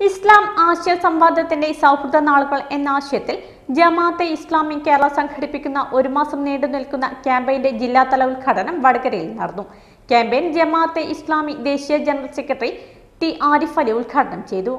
ഇസ്ലാം ആശയ സംവാദത്തിന്റെ സൗഹൃദ നാളുകൾ എന്ന ആശയത്തിൽ ജമാഅത്തെ ഇസ്ലാമി കേരള സംഘടിപ്പിക്കുന്ന ഒരു മാസം നീണ്ടു നിൽക്കുന്ന ക്യാമ്പയിന്റെ ജില്ലാതല ഉദ്ഘാടനം വടകരയിൽ നടന്നു ക്യാമ്പയിൻ ജമാഅത്തെ ഇസ്ലാമി ദേശീയ general secretary T Arif Ali ഉദ്ഘാടനം ചെയ്തു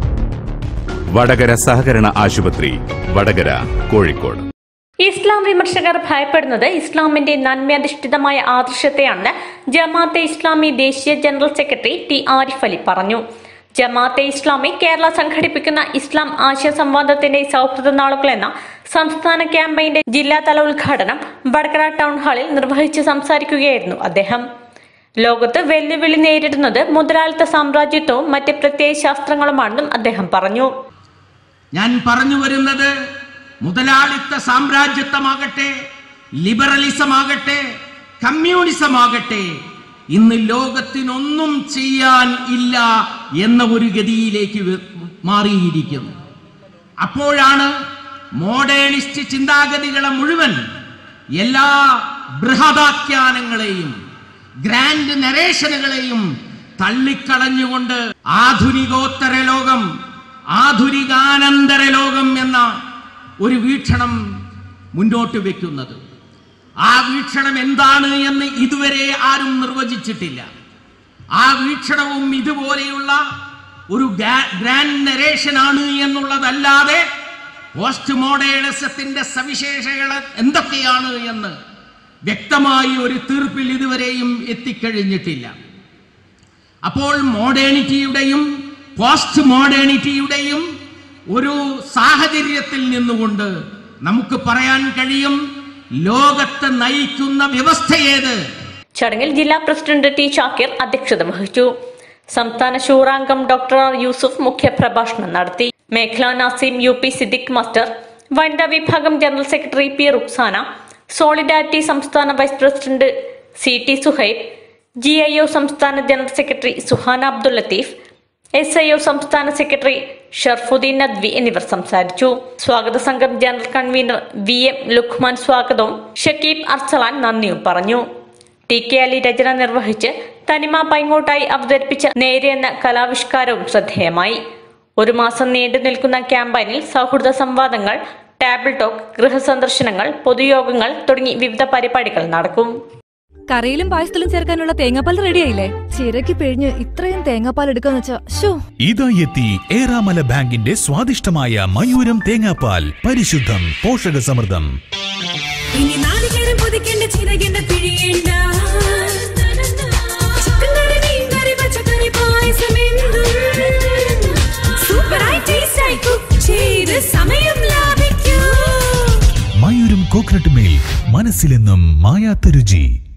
വടകര സഹകരണ ആശുപത്രി വടകര കോഴിക്കോട് ഇസ്ലാം വിമർശകർ ഭയപ്പെടുന്നത് ഇസ്ലാമിന്റെ നന്മയധിഷ്ഠിതമായ ആദർശത്തെയാണെന്ന് ജമാഅത്തെ ഇസ്ലാമി ദേശീയ general secretary T Arif Ali പറഞ്ഞു ജമാഅത്തെ ഇസ്ലാമി കേരള സംഘടിപ്പിക്കുന്ന ഇസ്ലാം ആശയ സംവാദത്തിന്റെ സൗഹൃദ നാളുകൾ എന്ന സംസ്ഥാന ക്യാമ്പയിന്റെ ജില്ലാതല ഉദ്ഘാടനം വടകര ടൗൺ ഹാളിൽ നിർവഹിച്ച് സംസാരിക്കുകയായിരുന്നു അദ്ദേഹം ലോകത്ത് വെല്ലുവിളി നേരിടുന്നത് മുതലാളിത്ത സാമ്രാജ്യത്വവും മറ്റ് പ്രത്യയ ശാസ്ത്രങ്ങളുമാണെന്നും അദ്ദേഹം പറഞ്ഞു ഞാൻ പറഞ്ഞു വരുന്നത് മുതലാളിത്ത സാമ്രാജ്യത്വമാകട്ടെ ലിബറലിസമാകട്ടെ കമ്മ്യൂണിസമാകട്ടെ ഇന്ന് ലോകത്തിനൊന്നും ചെയ്യാൻ ഇല്ല എന്ന ഒരു ഗതിയിലേക്ക് വെ- മാറിയിരിക്കുന്നു അപ്പോഴാണ് മോഡേണിസ്റ്റ് ചിന്താഗതികളെ മുഴുവൻ എല്ലാ ബൃഹദാഖ്യാനങ്ങളെയും ഗ്രാൻഡ് നരേഷനുകളെയും തള്ളിക്കളഞ്ഞുകൊണ്ട് ആധുനികോത്തര ലോകം ആധുനികാനന്തര ലോകം എന്ന ഒരു വീക്ഷണം മുന്നോട്ട് വെക്കുന്നത് ആ വീക്ഷണം എന്താണ് എന്ന് ഇതുവരെ ആരും നിർവചിച്ചിട്ടില്ല ആ വീക്ഷണവും ഇതുപോലെയുള്ള ഒരു ഗാ- ഗ്രാൻഡ് നരേഷൻ ആണ് എന്നുള്ളതല്ലാതെ പോസ്റ്റ് മോഡേണിസത്തിന്റെ സവിശേഷതകൾ എന്തൊക്കെയാണ് എന്ന് വ്യക്തമായി ഒരു തീർപ്പിൽ ഇതുവരെയും എത്തിക്കഴിഞ്ഞിട്ടില്ല അപ്പോൾ മോഡേണിറ്റിയുടെയും പോസ്റ്റ് മോഡേണിറ്റിയുടെയും ഒരു സാഹചര്യത്തിൽ നിന്നുകൊണ്ട് നമുക്ക് പറയാൻ കഴിയും ലോകത്തെ നയിക്കുന്ന വ്യവസ്ഥ ഏത് ചടങ്ങിൽ ജില്ലാ പ്രസിഡന്റ് ടി ഷാക്കിർ അധ്യക്ഷത വഹിച്ചു സംസ്ഥാന ശൂറാംഗം ഡോക്ടർ ആർ യൂസുഫ് മുഖ്യപ്രഭാഷണം നടത്തി മേഖലാ നാസിം യു പി സിദ്ദിഖ് മാസ്റ്റർ വനിതാ വിഭാഗം general secretary P Ruksana Solidarity സംസ്ഥാന vice president C T Suhaib G I O സംസ്ഥാന general secretary Suhana Abdul Latheef S I O സംസ്ഥാന സെക്രട്ടറി ഷർഫുദ്ദീൻ നദ്വി എന്നിവർ സംസാരിച്ചു സ്വാഗത സംഘം general convener V M Luqman സ്വാഗതവും ഷക്കീബ് അർസലാൻ നന്ദിയും പറഞ്ഞു ടി കെ അലി രചന നിർവഹിച്ച് തനിമ പൈങ്ങോട്ടായി അവതരിപ്പിച്ച നേരെ എന്ന കലാവിഷ്കാരവും ശ്രദ്ധേയമായി ഒരു മാസം നീണ്ടു നിൽക്കുന്ന ക്യാമ്പയിനിൽ സൗഹൃദ സംവാദങ്ങൾ ടേബിൾ ടോക്ക് ഗൃഹസന്ദർശനങ്ങൾ പൊതുയോഗങ്ങൾ തുടങ്ങി വിവിധ പരിപാടികൾ നടക്കും കറിയിലും പായസത്തിലും ചേർക്കാനുള്ള തേങ്ങാപ്പാൽ റെഡിയായില്ലേ ചിരക്കി പിഴിഞ്ഞ് ഇത്രയും തേങ്ങാപ്പാൽ എടുക്കാന്ന് വെച്ചാ ഷോ ഇതാ എത്തി ഏറാമല ബാങ്കിന്റെ സ്വാദിഷ്ടമായ മയൂരം തേങ്ങാപ്പാൽ പരിശുദ്ധം പോഷകസമൃദ്ധം ഇനി നാളികേരം പൊതിക്കേണ്ട ചിരകേണ്ട പിഴിയേണ്ട ചിക്കൻ കറി മീൻ കറി പച്ചക്കറി പായസമെന്തും സൂപ്പറായി ടേസ്റ്റായി കുക്ക് ചെയ്ത് സമയം ലാഭിക്കൂ മയൂരം കോക്കനട്ട് മിൽക്ക് മനസ്സിലെന്നും മായാത്ത രുചി